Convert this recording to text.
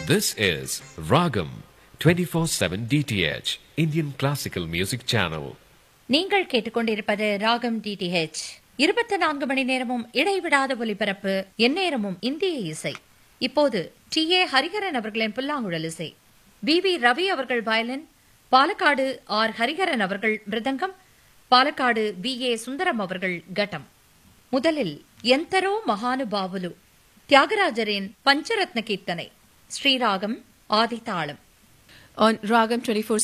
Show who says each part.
Speaker 1: This is Ragam 24/7 DTH Indian Classical Music Channel.
Speaker 2: நீங்கள் கேட்டுக்கொண்டிருப்பது ராகம் டிடிஹெச் இருபத்தி நான்கு மணி நேரமும் இடைவிடாத ஒலிபரப்பு எந்நேரமும் இந்திய இசை இப்போது டி ஏ ஹரிஹரன் அவர்களின் புல்லாங்குழல் இசை பி வி ரவி அவர்கள் வயலின் பாலக்காடு ஆர் ஹரிஹரன் அவர்கள் மிருதங்கம் பாலக்காடு பி ஏ சுந்தரம் அவர்கள் கட்டம் முதலில் எந்தரோ மகானுபாவுலு தியாகராஜரின் பஞ்சரத்ன கீர்த்தனை ஸ்ரீராகம் ஆதிதாளம்
Speaker 3: On Ragam 24